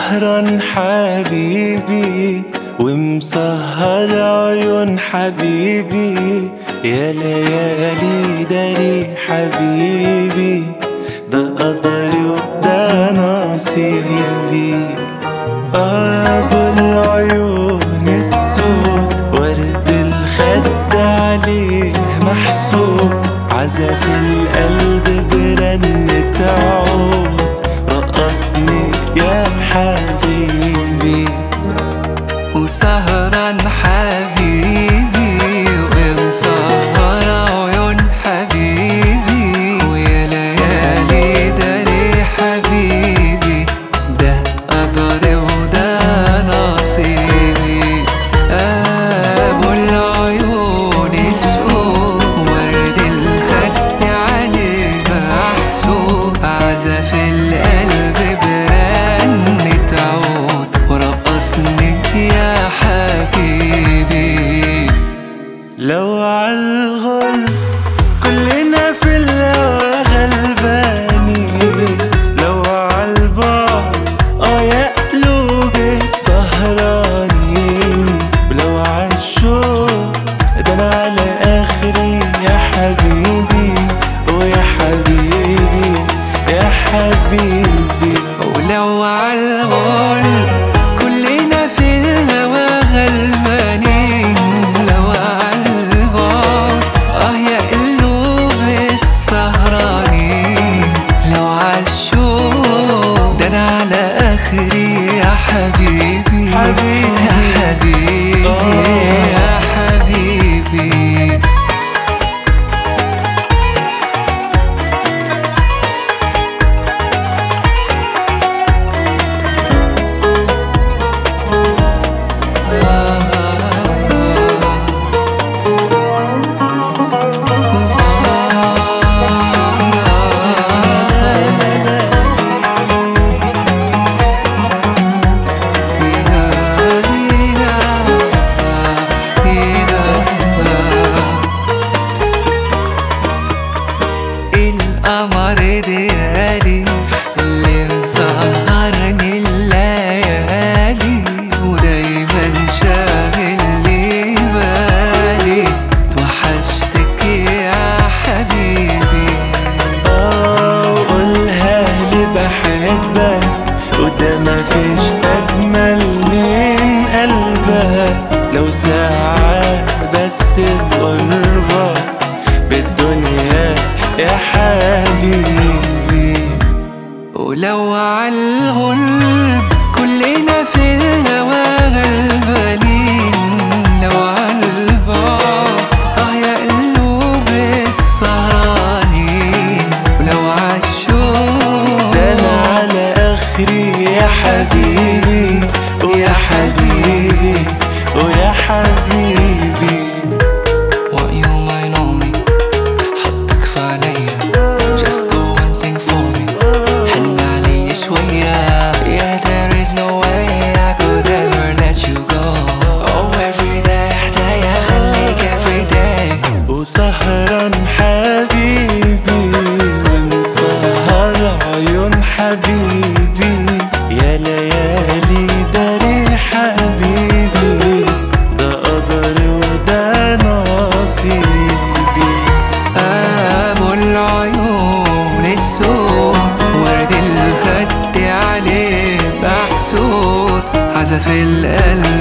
وسهران حبيبي ومسهر عيون حبيبي يا ليالي داري حبيبي ده قدري وده نصيبي أبو العيون السود ورد الخد عليه محسوب عزف القلب برنة عود رقصني يا حبيبي وسهران حبيبي ومسهر عيون حبيبي ويا ليالي داري حبيبي ده قدري وده نصيبي ابو العيون السود ورد الخد عليه محسوب عزف القلب برنة عود ورقصني يا حبيبي لو عالغل كلنا في الهوى غلبانين لو عالبعد اه يا قلوب السهرانين ولو عالشوق ده انا على اخري يا حبيبي ويا حبيبي يا حبيبي ولو عالغل كلنا في الهوى غلبانين لو عالبعد اه يا قلوب السهرانين لو عالشوق ده انا على اخري يا حبيبي حبيبي. يا حبيبي آه. يا حبيبي القمر ديالي اللي مسهرني الليالي ودايما شاغل لي بالي توحشتك يا حبيبي آه قولها لي بحبك وده مفيش أجمل من قلبك لو ساعة بس بقربك بالدنيا يا حبيبي ولو عالغلب كلنا في الهوى غلبانين لو عالبعد اه يا قلوب السهرانين ولو عالشوق ده أنا على آخري يا حبيبي ويا حبيبي ويا حبيبي What you might know me حطك في عينيا Just do one thing for me حن علي شوية Yeah there is no way I could ever let you go Oh every day احدايا خليك every day وسهران حبيبي ومسهر عيون حبيبي يا ليالي داري حبيبي ده قدري وده نصيبي أبو العيون السود ورد الخد عليه محسود عزف القلب